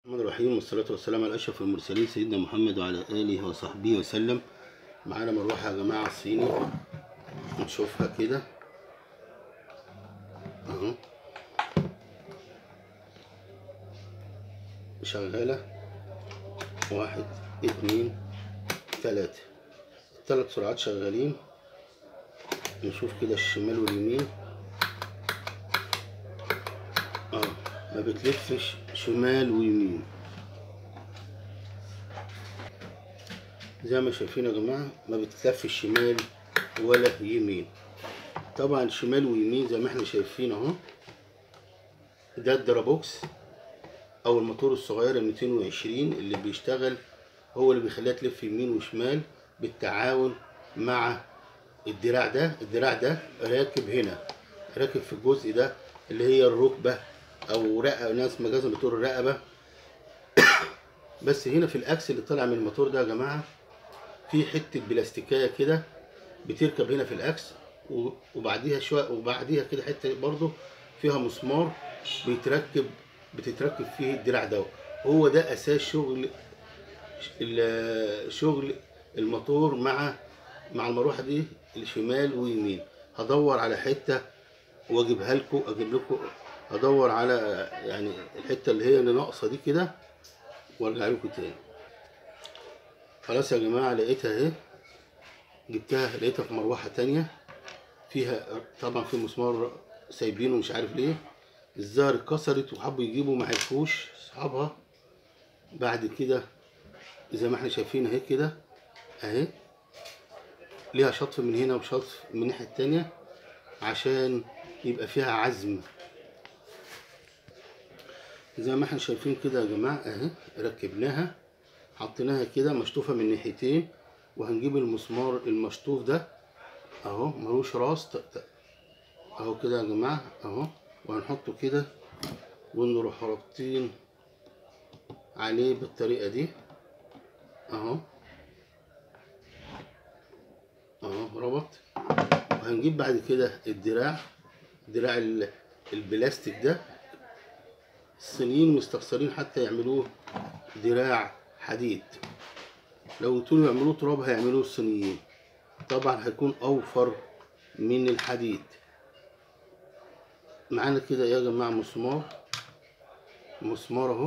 الرحمن الرحيم والصلاة والسلام على أشرف المرسلين سيدنا محمد وعلى آله وصحبه وسلم معانا مروحة يا جماعة الصيني نشوفها كده أهو شغالة واحد اتنين تلاتة التلات سرعات شغالين نشوف كده الشمال واليمين اه ما بتلفش شمال ويمين زي ما شايفين يا جماعة ما بتلفش شمال ولا يمين طبعا شمال ويمين زي ما احنا شايفين اهو ده الدرابوكس او الموتور الصغير ال 220 اللي بيشتغل هو اللي بيخليها تلف يمين وشمال بالتعاون مع الدراع ده الدراع ده راكب هنا راكب في الجزء ده اللي هي الركبة او رقبة ناس مجازا بتقول الرقبة بس هنا في الاكس اللي طالع من الموتور ده يا جماعة في حتة بلاستيكية كده بتركب هنا في الاكس و- وبعديها شوية وبعديها كده حتة برضو فيها مسمار بيتركب بتتركب فيه الدراع ده هو ده اساس شغل ال- شغل الموتور مع مع المروحه دي الشمال ويمين هدور على حته واجيبها لكم اجيب لكم هدور على يعني الحته اللي هي اللي ناقصه دي كده وارجع لكم تاني خلاص يا جماعه لقيتها اهي جبتها لقيتها في مروحه تانية فيها طبعا في مسمار سايبينه مش عارف ليه الزهر اتكسرت وحبوا يجيبوا ما عرفوش اصحابها بعد كده زي ما احنا شايفين اهي كده اهي ليها شطف من هنا وشطف من الناحيه التانية عشان يبقى فيها عزم زي ما احنا شايفين كده يا جماعه اهي ركبناها حطيناها كده مشطوفه من ناحيتين وهنجيب المسمار المشطوف ده اهو ملوش راس ت- ت- اهو كده يا جماعه اهو وهنحطه كده ونروح رابطين عليه بالطريقه دي اهو اهو ربط وهنجيب بعد كده الدراع دراع ال- البلاستيك ده الصينيين مستخسرين حتى يعملوه دراع حديد لو قلتوا له يعملوه تراب هيعملوه الصينيين طبعا هيكون اوفر من الحديد معانا كده يا جماعه مسمار مسمار اهو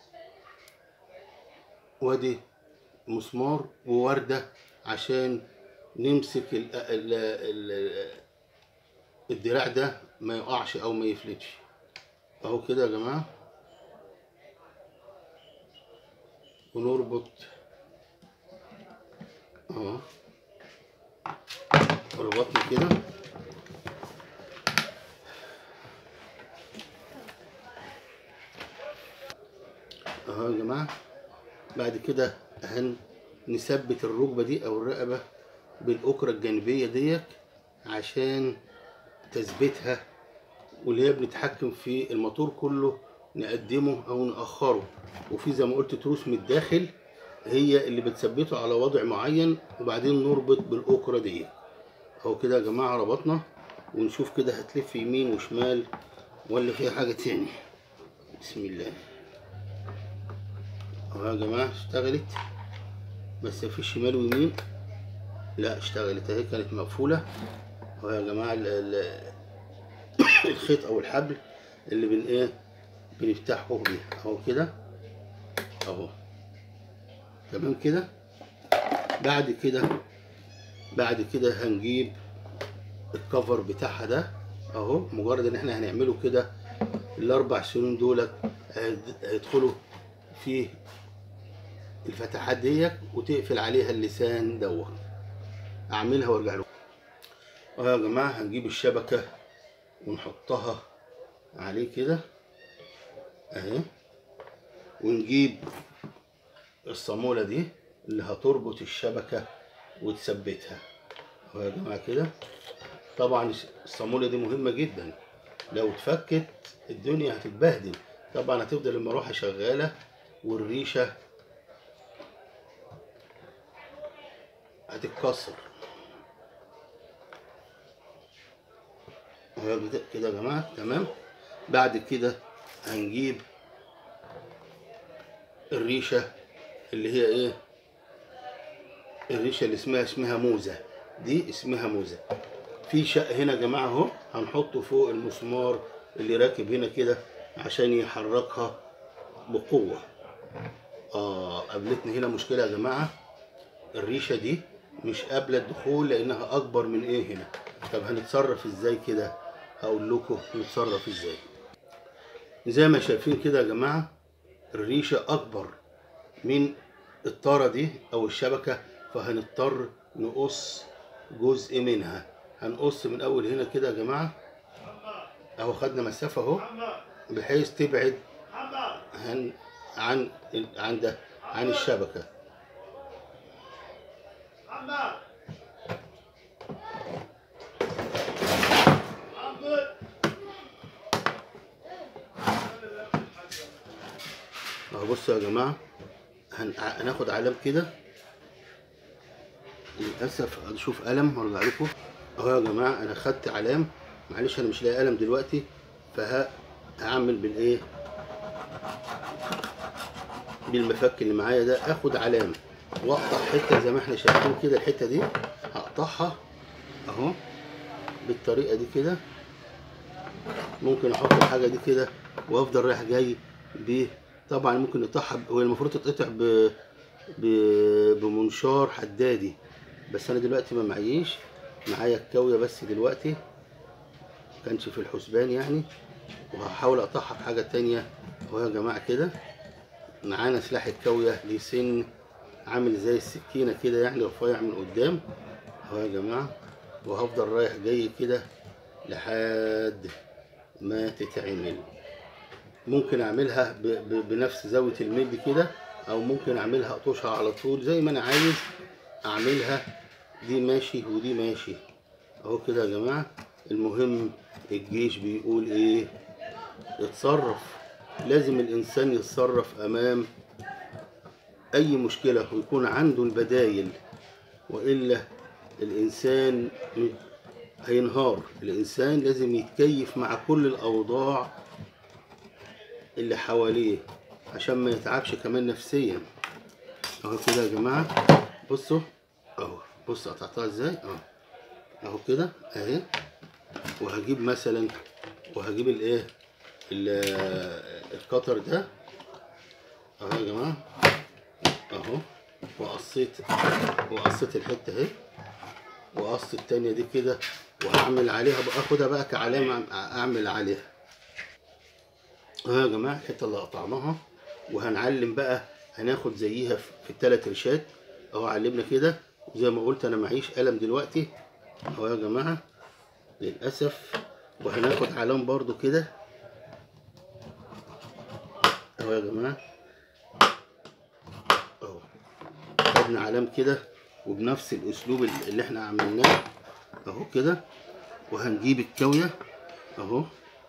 وادي مسمار ووردة عشان نمسك ال ال ال الدراع ده ما يقعش او ما يفلتش اهو كده يا جماعة ونربط اهو ربطنا كده اهو يا جماعة بعد كده هن نثبت الركبة دي أو الرقبة بالأكرة الجانبية ديت عشان تثبيتها واللي هي بنتحكم في الموتور كله نقدمه أو نأخره وفي زي ما قلت تروس من الداخل هي اللي بتثبته على وضع معين وبعدين نربط بالأكرة ديت أهو كده يا جماعة ربطنا ونشوف كده هتلف يمين وشمال ولا فيها حاجة تاني بسم الله اهو يا جماعة اشتغلت بس في شمال ويمين لا اشتغلت اهي كانت مقفولة اهو يا جماعة ال- ال- الخيط او الحبل اللي بن ايه بنفتحه بيه اهو كده اهو تمام كده بعد كده بعد كده هنجيب الكفر بتاعها ده اهو مجرد ان احنا هنعمله كده الاربع سنين دولت هيد- هيدخلوا في الفتحات ديت وتقفل عليها اللسان دوت اعملها وارجع لكم اه يا جماعه هنجيب الشبكه ونحطها عليه كده اهي ونجيب الصاموله دي اللي هتربط الشبكه وتثبتها اهو يا جماعه كده طبعا الصاموله دي مهمه جدا لو اتفكت الدنيا هتتبهدل طبعا هتفضل المروحه شغاله والريشه هتتكسر أهو كده يا جماعه تمام بعد كده هنجيب الريشه اللي هي ايه الريشه اللي اسمها اسمها موزه دي اسمها موزه في شق هنا يا جماعه اهو هنحطه فوق المسمار اللي راكب هنا كده عشان يحركها بقوه اه قابلتني هنا مشكله يا جماعه الريشه دي مش قابله الدخول لانها اكبر من ايه هنا طب هنتصرف ازاي كده هقول لكم نتصرف ازاي زي ما شايفين كده يا جماعه الريشه اكبر من الطاره دي او الشبكه فهنضطر نقص جزء منها هنقص من اول هنا كده يا جماعه اهو خدنا مسافه اهو بحيث تبعد عن عن عن ده عن الشبكه اهو بصوا يا جماعه هن- هناخد علام كده للاسف اشوف قلم وارجع لكم اهو يا جماعه انا خدت علام معلش انا مش لاقي قلم دلوقتي فهعمل بالايه بالمفك اللي معايا ده اخد علامه واقطع حته زي ما احنا شايفين كده الحته دي هقطعها اهو بالطريقه دي كده ممكن احط الحاجه دي كده وافضل رايح جاي ب طبعا ممكن نقطعها ب- هو المفروض تتقطع ب... ب... بمنشار حدادي بس انا دلوقتي ما معيش معايا الكاويه بس دلوقتي كانش في الحسبان يعني وهحاول اقطعها بحاجه تانية اهو يا جماعه كده معانا سلاح الكاويه ليه سن عامل زي السكينه كده يعني رفيع من قدام اهو يا جماعه وهفضل رايح جاي كده لحد ما تتعمل ممكن اعملها ب... ب... بنفس زاويه الميل كده او ممكن اعملها اقطشها على طول زي ما انا عايز اعملها دي ماشي ودي ماشي اهو كده يا جماعه المهم الجيش بيقول ايه اتصرف لازم الانسان يتصرف امام اي مشكله ويكون عنده البدايل والا الانسان هينهار الانسان لازم يتكيف مع كل الاوضاع اللي حواليه عشان ما يتعبش كمان نفسيا اهو كده يا جماعه بصوا اهو بص قطعتها ازاي اهو اهو كده اهي وهجيب مثلا وهجيب الايه ال- القطر ده اهو يا جماعه اهو وقصيت وقصيت الحته اهي وقص التانية دي كده وهعمل عليها بقى اخدها بقى كعلامة اعمل عليها اهو يا جماعة الحتة اللي قطعناها وهنعلم بقى هناخد زيها في في التلات ريشات اهو علمنا كده زي ما قلت انا معيش قلم دلوقتي اهو يا جماعة للأسف وهناخد علام برضو كده اهو يا جماعة اهو خدنا علام كده وبنفس الاسلوب اللي احنا عملناه اهو كده وهنجيب الكاوية اهو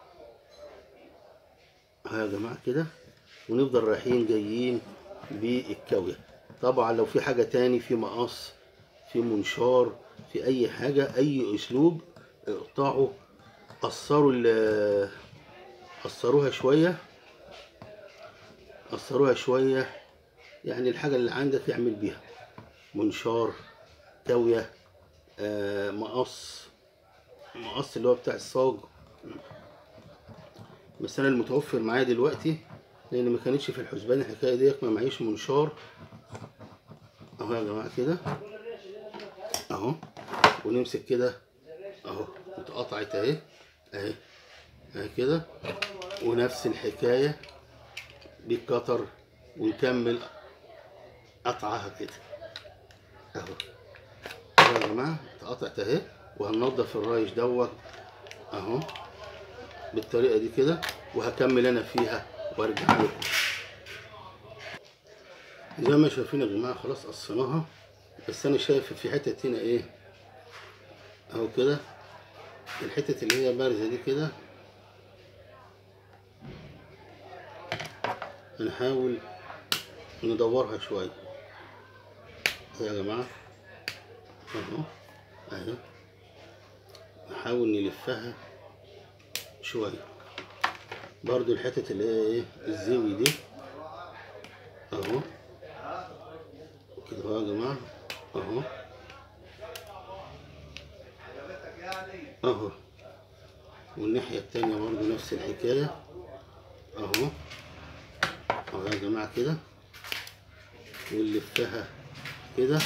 اهو يا جماعة كده ونفضل رايحين جايين بالكاوية طبعا لو في حاجة تاني في مقص في منشار في اي حاجة اي اسلوب اقطعوا قصروا ال- قصروها شوية قصروها شوية يعني الحاجة اللي عندك اعمل بيها منشار كاوية آه، مقص مقص اللي هو بتاع الصاج بس انا المتوفر معايا دلوقتي لان ما كانتش في الحسبان الحكايه ديت ما معيش منشار اهو يا جماعه كده اهو ونمسك كده اهو اتقطعت اهي اهي اهي كده ونفس الحكايه بالقطر ونكمل قطعها كده اهو اهو يا جماعه اتقطعت اهي وهننضف الرايش دوت اهو بالطريقه دي كده وهكمل انا فيها وارجع لكم زي ما شايفين يا جماعه خلاص قصيناها بس انا شايف في حته هنا ايه اهو كده الحتة اللي هي بارزة دي كده هنحاول ندورها شوية يا جماعة اهو اهي نحاول نلفها شوية برضو الحتة اللي هي ايه الزاوية دي اهو ونفس الحكاية اهو اهو يا جماعة كده ونلفها كده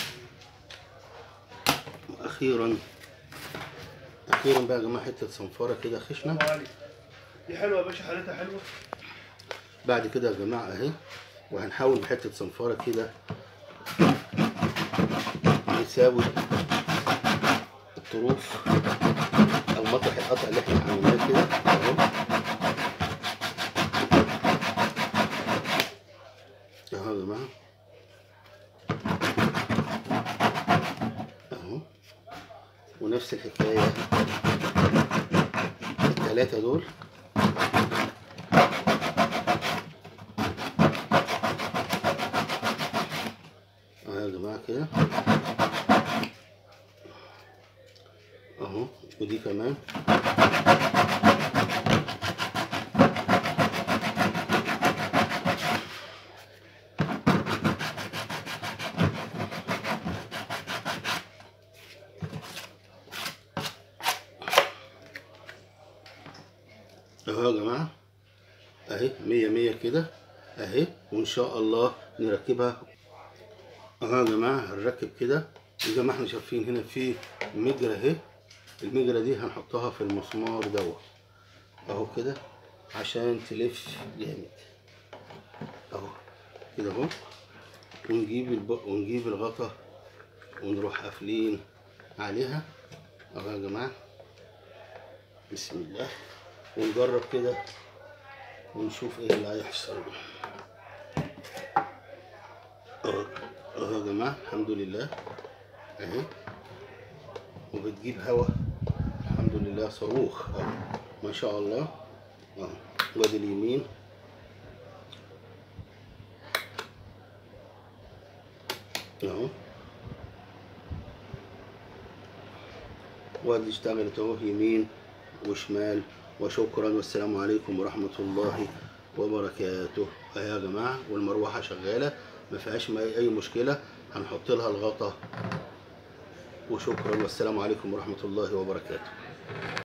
واخيرا اخيرا بقى يا جماعة حتة صنفرة كده خشنة الله عليك دي حلوه يا باشا حالتها حلوه بعد كده يا جماعة اهي وهنحاول بحتة صنفرة كده نساوي الطروف او مطرح القطع اللي احنا عملناه كده اهو اهو يا جماعة اهو ونفس الحكاية التلاتة دول اهو يا جماعة كده اهو ودي كمان اهو يا جماعة اهي مية مية كده اهي وان شاء الله نركبها اهو يا جماعة هنركب كده زي ما احنا شايفين هنا في مجرى اهي المجرى دي هنحطها في المسمار دوت اهو كده عشان تلف جامد اهو كده اهو ونجيب الب... ونجيب الغطا ونروح قافلين عليها اهو يا جماعة بسم الله ونجرب كده ونشوف ايه اللي هيحصل اهو اهو يا جماعة الحمد لله اهي وبتجيب هوا الحمد لله صاروخ اهو ما شاء الله اهو وادي اليمين اهو وادي اشتغلت اهو يمين وشمال وشكرا والسلام عليكم ورحمة الله وبركاته اهي يا جماعة والمروحة شغالة ما فيهاش اي مشكلة هنحط لها الغطا وشكرا والسلام عليكم ورحمة الله وبركاته